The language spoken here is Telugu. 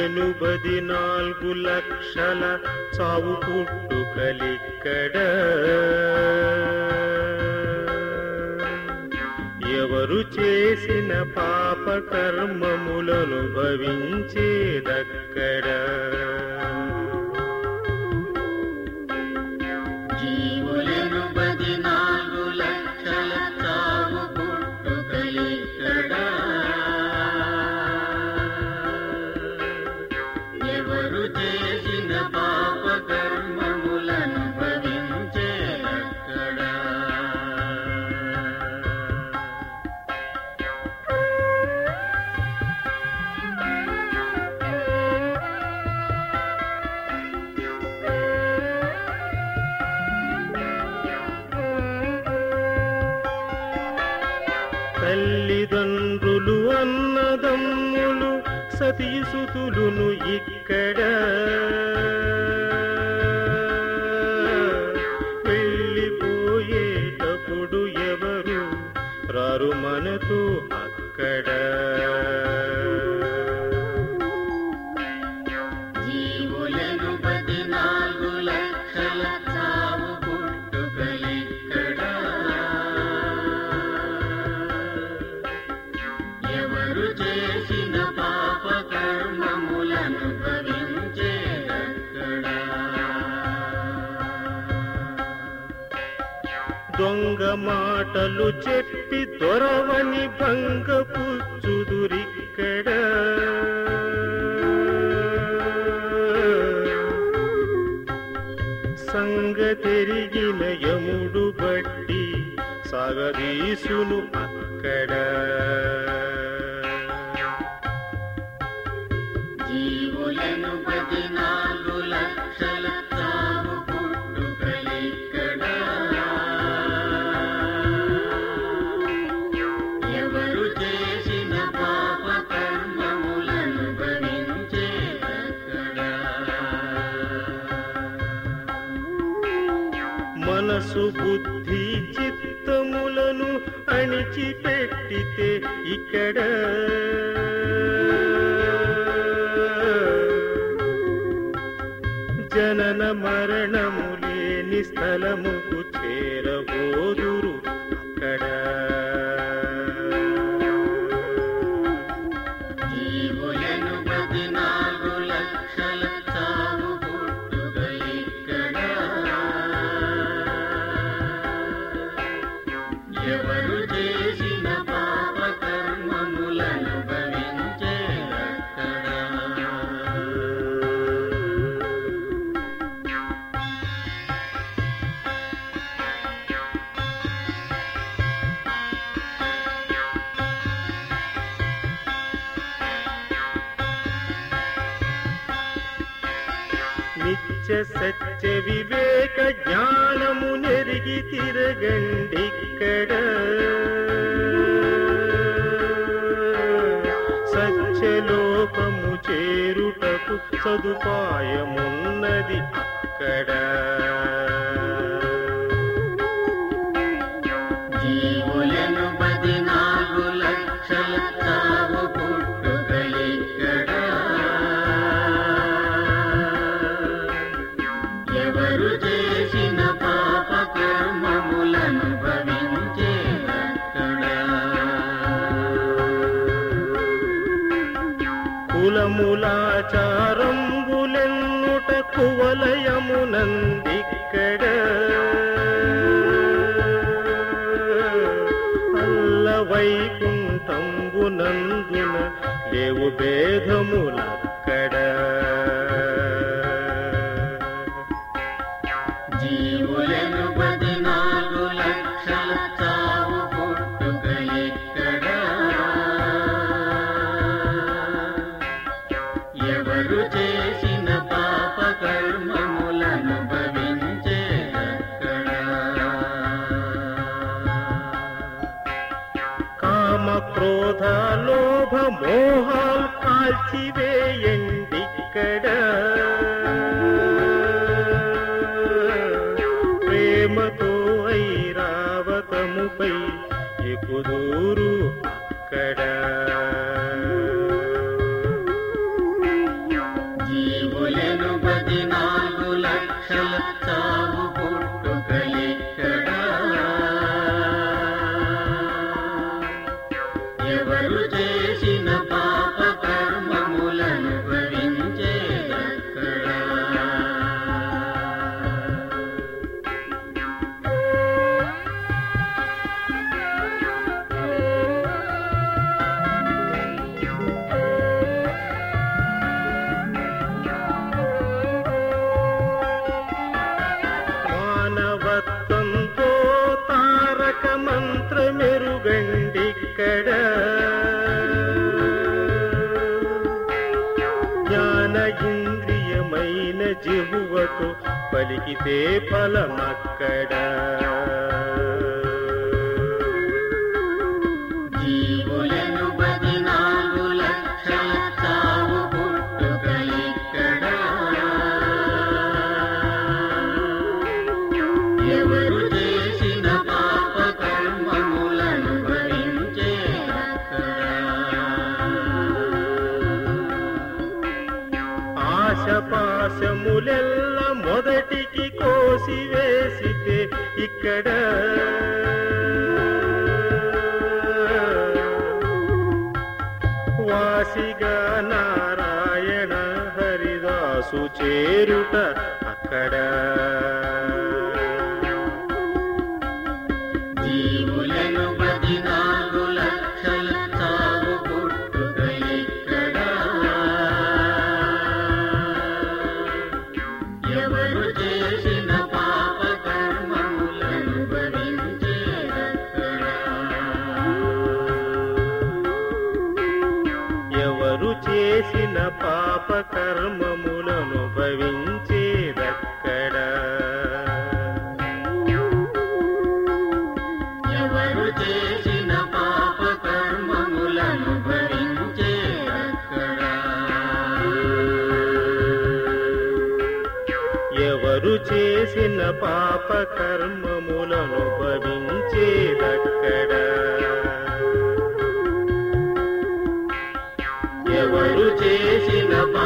ఎనుబది నాలుగు లక్షల చావు పుట్టుకలిక్కడ ఎవరు చేసిన పాప కర్మములను భవించేదక్కడ జీవులను పదినాలుగు లక్షల చావు పుట్టుకలిక్కడ ఎవరు చేసిన పాప కర్మములను భవించేదక్కడ తల్లిదండ్రులు అన్నదమ్ములు సతీసుతులును ఇక్కడ వెళ్ళిపోయేటప్పుడు ఎవరు రారు మనతో అక్కడ జీవులను పదినాలుగు లక్షల చావు పుట్టుకలిక్కడ ఎవరు చేసిన పాప కర్మములను భవించేదక్కడ దొంగ మాటలు చెప్పి దొరవని భంగపుచ్చుదురిక్కడ సంగతెరిగిన యముడు బట్టి సాగదీసును అక్కడ జీవులను పదినాలుగు లక్షల చావు పుట్టుకలిక్కడ ఎవరు చేసిన పాప కర్మములను భవించేదక్కడ మనసు బుద్ధి చిత్తములను అణిచిపెట్టితే ఇక్కడ జనన మరణము లేని స్థలముకు చేరబోదురు అక్కడ జీవులను పదినాలుగు లక్షల చావు పుట్టుకలిక్కడ ఎవరు చేసిన పాప కర్మములను భవించేదక్కడ నిత్య సత్య వివేక జ్ఞానము నెరిగి తిరగండిక్కడ సత్యలోకము చేరుటకు సదుపాయమున్నది అక్కడ జీవులను పదినాలుగు లక్షల చావు పుట్టుకలిక్కడ ఎవరు చేసిన పాప కర్మములను భవించేదక్కడ కులములాచారంబులెన్నుట కువలయమునందిక్కడ అల్ల వైకుంఠంబునందున లేవు భేదములక్కడ జీవులను పదినాలుగు లక్షల చావు పుట్టుకలిక్కడ ఎవరు చేసిన పాప కర్మములను భవించేదక్కడ కామ క్రోధ లోభ మోహాలు కాల్చివేయండిక్కడ ప్రేమతో ఐరావతముపై ఎక్కుదూరు అక్కడ జ్ఞాన ఇంద్రియమైన జిహువతో పలికితే ఫలమక్కడ జీవులను పదినాలుగు లక్షల చావు పుట్టుక ఇక్కడ ఎవరు చేసిన పాప కర్మములను భరించే ఆశపాశములెల్ల మొదటికి కోసివేసితే ఇక్కడ వాసిగా నారాయణ హరిదాసు చేరుట అక్కడ జీవులను పదినాలుగు లక్షల చావు పుట్టుక ఇక్కడ ఎవరు చేసిన పాప కర్మములను భరించేదక్కడ ఎవరు చేసిన పాప కర్మములను భవించేదక్కడ ఎవరు చేసిన పాప కర్మములను భరించేదక్కడ ఎవరు చేసిన పాప కర్మములను భవించేదక్కడ ఎవరు చేసిన పాప